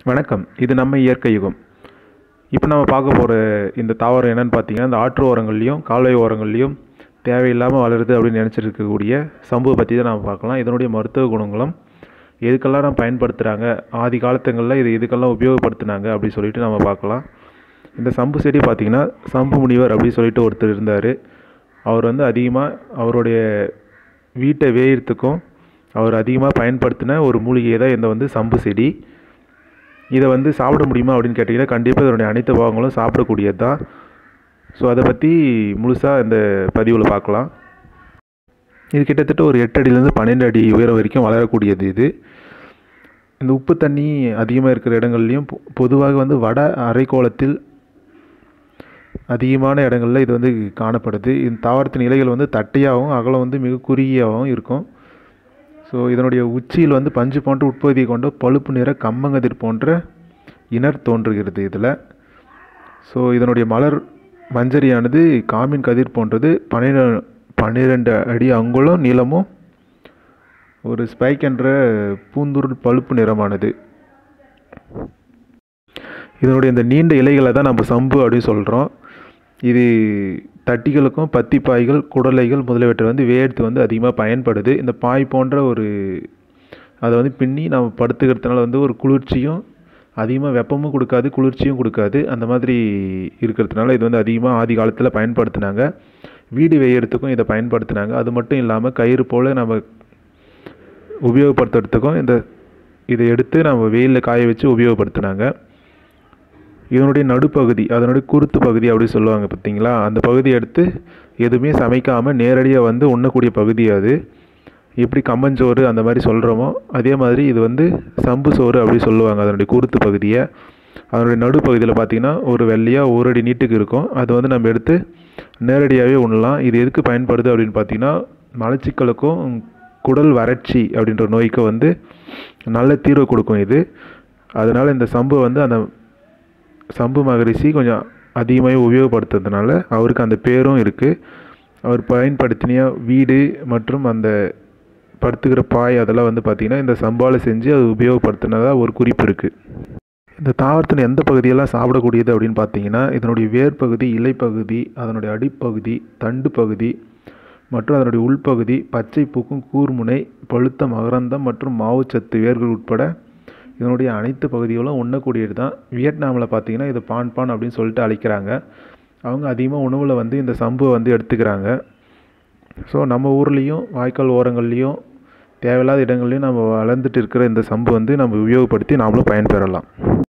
வணக்கம் இது நம்ம இயற்கை யுகம் இப்போ நம்ம பார்க்க போகிற இந்த தாவரம் என்னன்னு பார்த்தீங்கன்னா இந்த ஆற்று ஓரங்கள்லையும் கால்வாய் ஓரங்கள்லையும் தேவையில்லாமல் வளருது அப்படின்னு நினச்சிட்டு இருக்கக்கூடிய சம்புவை பற்றி தான் நம்ம பார்க்கலாம் இதனுடைய மருத்துவ குணங்களும் எதுக்கெல்லாம் நம்ம பயன்படுத்துகிறாங்க ஆதி காலத்துங்களில் இது எதுக்கெல்லாம் உபயோகப்படுத்துனாங்க அப்படி சொல்லிட்டு நம்ம பார்க்கலாம் இந்த சம்பு செடி பார்த்திங்கன்னா சம்பு முனிவர் அப்படின்னு சொல்லிட்டு ஒருத்தர் இருந்தார் அவர் வந்து அதிகமாக அவருடைய வீட்டை வேயறதுக்கும் அவர் அதிகமாக பயன்படுத்தின ஒரு மூலிகை தான் இந்த வந்து சம்பு செடி இதை வந்து சாப்பிட முடியுமா அப்படின்னு கேட்டிங்கன்னா கண்டிப்பாக இதனுடைய அனைத்து பாகங்களும் சாப்பிடக்கூடியது தான் ஸோ அதை பற்றி முழுசாக இந்த பதிவில் பார்க்கலாம் இது கிட்டத்தட்ட ஒரு எட்டு அடியிலேருந்து பன்னெண்டு அடி உயரம் வரைக்கும் வளரக்கூடியது இது இந்த உப்பு தண்ணி அதிகமாக இருக்கிற இடங்கள்லையும் பொ- பொதுவாக வந்து வட அரைக்கோளத்தில் அதிகமான இடங்களில் இது வந்து காணப்படுது இந்த தாவரத்தின் இலைகள் வந்து தட்டையாகவும் அகலம் வந்து மிக குறுகியாகவும் இருக்கும் ஸோ இதனுடைய உச்சியில் வந்து பஞ்சு போன்ற உட்பகுதியை கொண்ட பழுப்பு நிற கம்மங்கதிர் போன்ற இனர் தோன்றுகிறது இதில் ஸோ இதனுடைய மலர் மஞ்சரியானது காமின் கதிர் போன்றது பன்னிரெ பன்னிரெண்டு அடி அங்குலம் நீளமும் ஒரு ஸ்பைக் என்ற பூந்துருள் பழுப்பு நிறமானது இதனுடைய இந்த நீண்ட இலைகளை தான் நம்ம சம்பு அப்படின்னு சொல்கிறோம் இது தட்டிகளுக்கும் பத்தி பாய்கள் குடலைகள் முதலியவற்றை வந்து வேர்த்து வந்து அதிகமாக பயன்படுது இந்த பாய் போன்ற ஒரு அதை வந்து பின்னி நம்ம படுத்துக்கிறதுனால வந்து ஒரு குளிர்ச்சியும் அதிகமாக வெப்பமும் கொடுக்காது குளிர்ச்சியும் கொடுக்காது அந்த மாதிரி இருக்கிறதுனால இது வந்து அதிகமாக ஆதி காலத்தில் பயன்படுத்தினாங்க வீடு வேயறதுக்கும் இதை பயன்படுத்தினாங்க அது மட்டும் இல்லாமல் கயிறு போல் நம்ம உபயோகப்படுத்துறதுக்கும் இந்த இதை எடுத்து நம்ம வெயிலில் காய வச்சு உபயோகப்படுத்தினாங்க இதனுடைய நடுப்பகுதி அதனுடைய குருத்து பகுதி அப்படி சொல்லுவாங்க பார்த்தீங்களா அந்த பகுதி எடுத்து எதுவுமே சமைக்காமல் நேரடியாக வந்து உண்ணக்கூடிய பகுதி அது எப்படி கம்மஞ்சோறு அந்த மாதிரி சொல்கிறோமோ அதே மாதிரி இது வந்து சம்பு சோறு அப்படி சொல்லுவாங்க அதனுடைய குருத்து பகுதியை அதனுடைய நடுப்பகுதியில் பார்த்தீங்கன்னா ஒரு வெள்ளையாக ஒரு அடி நீட்டுக்கு இருக்கும் அது வந்து நம்ம எடுத்து நேரடியாகவே உண்ணலாம் இது எதுக்கு பயன்படுது அப்படின்னு பார்த்தீங்கன்னா மலச்சிக்கலுக்கும் குடல் வறட்சி அப்படின்ற நோய்க்கு வந்து நல்ல தீர்வு கொடுக்கும் இது அதனால் இந்த சம்பு வந்து அந்த சம்பு மகரிஷி கொஞ்சம் அதிகமாக உபயோகப்படுத்துறதுனால அவருக்கு அந்த பேரும் இருக்குது அவர் பயன்படுத்தின வீடு மற்றும் அந்த படுத்துக்கிற பாய் அதெல்லாம் வந்து பார்த்திங்கன்னா இந்த சம்பால் செஞ்சு அது உபயோகப்படுத்தினதா ஒரு குறிப்பு இருக்குது இந்த தாவரத்தின் எந்த பகுதியெல்லாம் சாப்பிடக்கூடியது அப்படின்னு பார்த்தீங்கன்னா இதனுடைய வேர் பகுதி இலைப்பகுதி அதனுடைய அடிப்பகுதி தண்டு பகுதி மற்றும் அதனுடைய உள்பகுதி பச்சை பூக்கும் கூர்முனை பழுத்த மகரந்தம் மற்றும் மாவுச்சத்து வேர்கள் உட்பட இதனுடைய அனைத்து பகுதிகளும் உண்ணக்கூடியது தான் வியட்நாமில் பார்த்தீங்கன்னா இது பான் பான் அப்படின்னு சொல்லிட்டு அழைக்கிறாங்க அவங்க அதிகமாக உணவில் வந்து இந்த சம்புவை வந்து எடுத்துக்கிறாங்க ஸோ நம்ம ஊர்லேயும் வாய்க்கால் ஓரங்கள்லேயும் தேவையில்லாத இடங்கள்லையும் நம்ம வளர்ந்துட்டு இருக்கிற இந்த சம்பு வந்து நம்ம உபயோகப்படுத்தி நாமளும் பயன்பெறலாம்